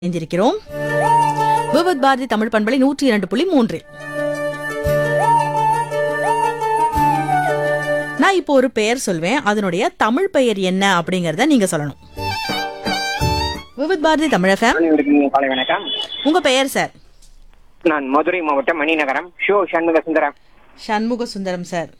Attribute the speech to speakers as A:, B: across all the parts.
A: இணைந்திருக்கிறோம் விவத் பாரதி தமிழ் பண்பலை நூற்றி இரண்டு புள்ளி மூன்றில் நான் இப்போ ஒரு பெயர் சொல்வேன் அதனுடைய தமிழ் பெயர் என்ன அப்படிங்கறத நீங்க சொல்லணும் விவத் பாரதி தமிழ் FM
B: அனைவருக்கும் காலை வணக்கம்
A: உங்க பெயர் சார்
B: நான் மதுரை மாவட்டம் மணிநகரம் ஷோ சண்முக சுந்தரம்
A: சண்முக சுந்தரம் சார்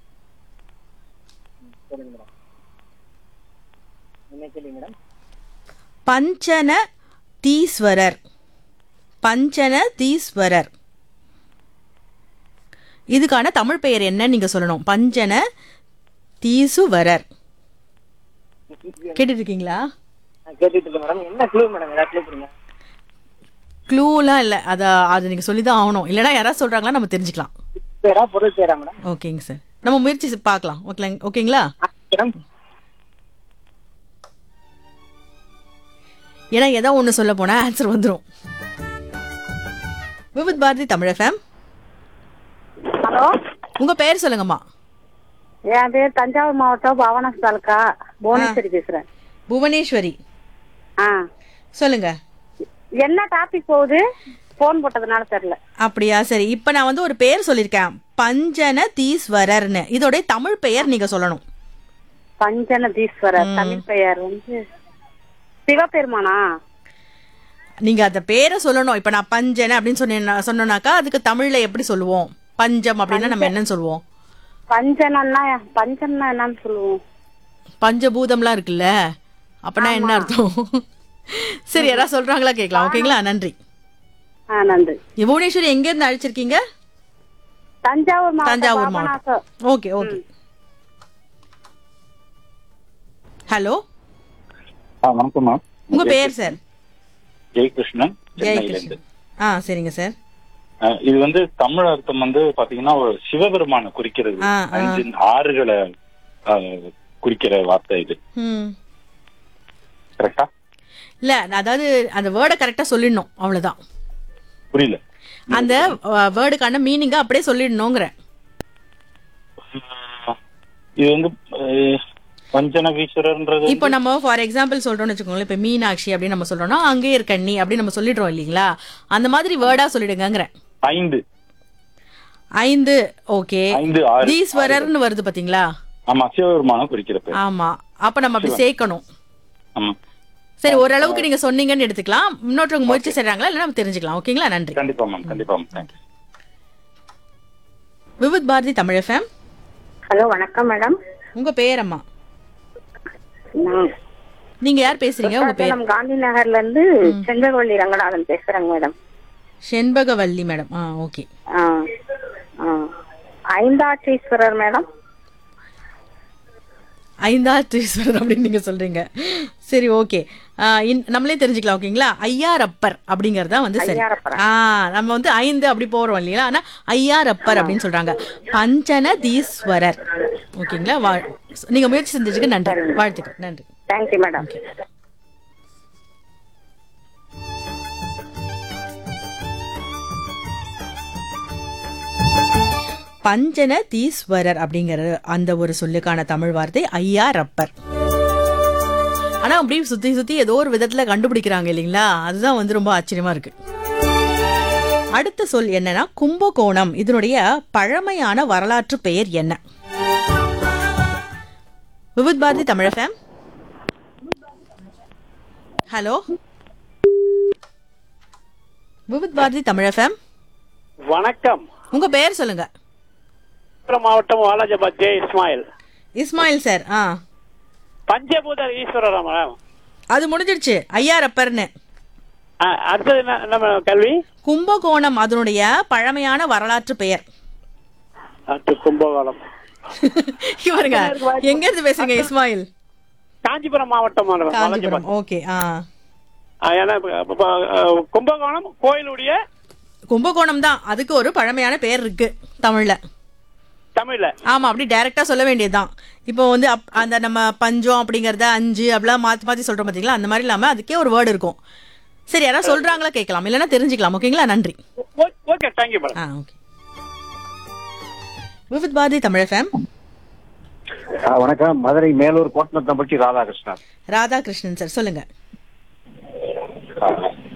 B: என்ன கேள்வி மேடம்
A: பஞ்சன தீஸ்வரர் பஞ்சன தீஸ்வரர் இதுக்கான தமிழ் பெயர் என்ன நீங்க சொல்லணும் பஞ்சன தீசுவரர் கேட்டுட்டு இருக்கீங்களா
B: கேட்டுட்டு இருக்கேன் மேடம் என்ன க்ளூ மேடம் ஏதாவது க்ளூ கொடுங்க
A: க்ளூலாம் இல்லை அதை அது நீங்கள் சொல்லி தான் ஆகணும் இல்லைனா யாராவது சொல்கிறாங்களா நம்ம தெரிஞ்சுக்கலாம்
B: பேரா பொருள் பேரா மேடம்
A: ஓகேங்க சார் நம்ம முயற்சி செ- பார்க்கலாம் ஓகே ஓகேங்களா
B: ஆ, மேடம்
A: ஏன்னா ஏதோ ஒன்று சொல்ல போனால் ஆன்சர் வந்துடும் விவித் பாரதி தமிழ் எஃப்எம்
C: ஹலோ
A: உங்கள் பெயர் சொல்லுங்கம்மா
C: என் பேர் தஞ்சாவூர் மாவட்டம் பவனஸ் தாலுக்கா புவனேஸ்வரி பேசுறேன்
A: புவனேஸ்வரி
C: ஆ
A: சொல்லுங்க
C: என்ன டாபிக் போகுது போன் போட்டதுனால தெரியல
A: அப்படியா சரி இப்போ நான் வந்து ஒரு பெயர் சொல்லியிருக்கேன் பஞ்சன தீஸ்வரர்னு இதோடைய தமிழ் பெயர் நீங்கள் சொல்லணும்
C: பஞ்சனதீஸ்வரர் தமிழ் பெயர் வந்து சிவபெருமானா
A: நீங்கள் அந்த பேரை சொல்லணும் இப்போ நான் பஞ்சன அப்படின்னு சொன்னேன்னா சொன்னோன்னாக்கா அதுக்கு தமிழில் எப்படி சொல்லுவோம் பஞ்சம் அப்படின்னா நம்ம என்னன்னு சொல்லுவோம்
C: பஞ்சனன்னா பஞ்சன்னா என்னன்னு சொல்லுவோம்
A: பஞ்சபூதம்லாம் இருக்குல்ல அப்பனா என்ன அர்த்தம் சரி யாராவது சொல்றாங்களா கேட்கலாம் ஓகேங்களா நன்றி
C: ஆ நன்றி
A: புவனேஸ்வரி எங்க இருந்து அழைச்சிருக்கீங்க
C: தஞ்சாவூர் மாவட்டம்
A: தஞ்சாவூர் மாவட்டம்
C: பாபநாசம்
A: ஓகே ஓகே ஹலோ
D: ஆ வணக்கம்மா
A: உங்க பேர் சார்
D: ஜெயகிருஷ்ணன் சென்னையிலேருந்து
A: ஜெயகிருஷ்ணன் ஆ சரிங்க சார்
D: ஆ, இது வந்து தமிழ் அர்த்தம் வந்து பாத்தீங்கன்னா ஒரு சிவபெருமான குறிக்கிறது
A: ஆ, ஆ.
D: அஞ்சு ஆறுகளை ஆ, குறிக்கிற வார்த்தை இது
A: ம்
D: கரெக்டா
A: இல்ல நான் அதாவது அந்த வேர்டை கரெக்டா சொல்லிடணும் அவ்வளவுதான்
D: புரியல
A: அந்த வேர்டுக்கான மீனிங்க அப்படியே சொல்லிடணுங்கிறேன்
D: ஆ, இது வந்து ஆ, பஞ்சனகீஸ்வரர்ன்றது
A: இப்போ நம்ம ஃபார் எக்ஸாம்பிள் சொல்றோம்னு வச்சுக்கோங்களேன் இப்போ மீனாட்சி அப்படின்னு நம்ம சொல்றோம்னா அங்கே இருக்கண்ணி அப்படின்னு நம்ம சொல்லிடுறோம் இல்லைங்களா அந்த மாதிரி வேர்டா சொல்லிடுங்கிறேன்
D: ஐந்து
A: ஐந்து ஓகே
D: ஐந்து ஆறு
A: தீஸ்வரர்னு வருது பாத்தீங்களா
D: ஆமா சிவபெருமான குறிக்கிற பேர்
A: ஆமா அப்ப நம்ம அப்படி சேர்க்கணும்
D: ஆமா
A: சரி ஓரளவுக்கு நீங்க சொன்னீங்கன்னு எடுத்துக்கலாம் இன்னொருத்தவங்க முயற்சி செய்றாங்களா இல்ல நம்ம தெரிஞ்சுக்கலாம் ஓகேங்களா நன்றி
D: கண்டிப்பா மேம் கண்டிப்பா ma'am thank you
A: Vividh Bharati Tamil FM
C: hello வணக்கம் மேடம்
A: உங்க பேர் அம்மா
C: நான்
A: நீங்க யார் பேசுறீங்க உங்க பேர்
C: நம்ம காந்தி நகர்ல இருந்து செங்ககவள்ளி ரங்கநாதன் பேசுறேங்க மேடம்
A: செண்பகவல்லி மேடம் ஆ ஓகே
C: ஆ ஆ ஐந்தாட்சீஸ்வரர் மேடம்
A: ஐந்தாத்தீஸ்வரர் அப்படின்னு நீங்க சொல்றீங்க சரி ஓகே நம்மளே தெரிஞ்சுக்கலாம் ஓகேங்களா ஐயாரப்பர் அப்படிங்கறது தான் வந்து சரி
C: ஐயாரப்பரா?
A: ஆ நம்ம வந்து ஐந்து அப்படி போறோம் இல்லையா ஆனா ஐயாரப்பர் அப்படின்னு சொல்றாங்க பஞ்சன தீஸ்வரர் ஓகேங்களா வா- நீங்க முயற்சி செஞ்சதுக்கு நன்றி வாழ்த்துக்கள் நன்றி
C: தேங்க்யூ மேடம்
A: பஞ்சன தீஸ்வரர் அப்படிங்கிற அந்த ஒரு சொல்லுக்கான தமிழ் வார்த்தை ஐயாரப்பர் ஆனா அப்படியே சுத்தி சுத்தி ஏதோ ஒரு விதத்துல கண்டுபிடிக்கிறாங்க இல்லைங்களா அதுதான் வந்து ரொம்ப ஆச்சரியமா இருக்கு அடுத்த சொல் என்னன்னா கும்பகோணம் இதனுடைய பழமையான வரலாற்று பெயர் என்ன Vividh Bharati Tamil FM hello Vividh Bharati Tamil FM
E: வணக்கம்
A: உங்க பெயர் சொல்லுங்க
E: விழுப்புரம் மாவட்டம் வாலாஜாபாத் ஜே இஸ்மாயில்
A: இஸ்மாயில் சார் ஆ
E: பஞ்சபூத ஈஸ்வரரா மேடம்
A: அது முடிஞ்சிடுச்சு ஐயாரப்பர்னு
E: ஆ, அடுத்தது என்ன நம்ம கல்வி
A: கும்பகோணம் அதனுடைய பழமையான வரலாற்று பெயர்
E: அடுத்து கும்பகோணம்
A: இவருங்க எங்க இருந்து பேசுறீங்க இஸ்மாயில்
E: காஞ்சிபுரம் மாவட்டம் மேடம்
A: காஞ்சிபுரம்
E: வாலாஜாபாத்
A: ஓகே ஆ
E: ஆ, ஏன்னா இப்ப- இப்ப, ஆ, கும்பகோணம் கோயிலுடைய
A: கும்பகோணம் தான் அதுக்கு ஒரு பழமையான பெயர் இருக்கு தமிழ்ல
E: தமிழ்ல
A: ஆமா அப்படி டைரக்டா சொல்ல வேண்டியதுதான் இப்போ வந்து அப்- அந்த நம்ம பஞ்சம் அப்படிங்கறத அஞ்சு அப்படிலாம் மாத்தி மாத்தி சொல்றோம் பாத்தீங்களா அந்த மாதிரி இல்லாம அதுக்கே ஒரு வேர்டு இருக்கும் சரி யாராவது சொல்றாங்களா கேட்கலாம் இல்லைன்னா தெரிஞ்சுக்கலாம் ஓகேங்களா நன்றி
E: ஓ- ஓகே தேங்க்யூ மேடம்
A: ஆ ஓகே விவித் பாரதி தமிழ் ஃபேம்
F: ஆ, வணக்கம் மதுரை மேலூர் கோட்டநத்தம்பட்டி ராதாகிருஷ்ணன்
A: ராதாகிருஷ்ணன் சார் சொல்லுங்க
F: ஆ,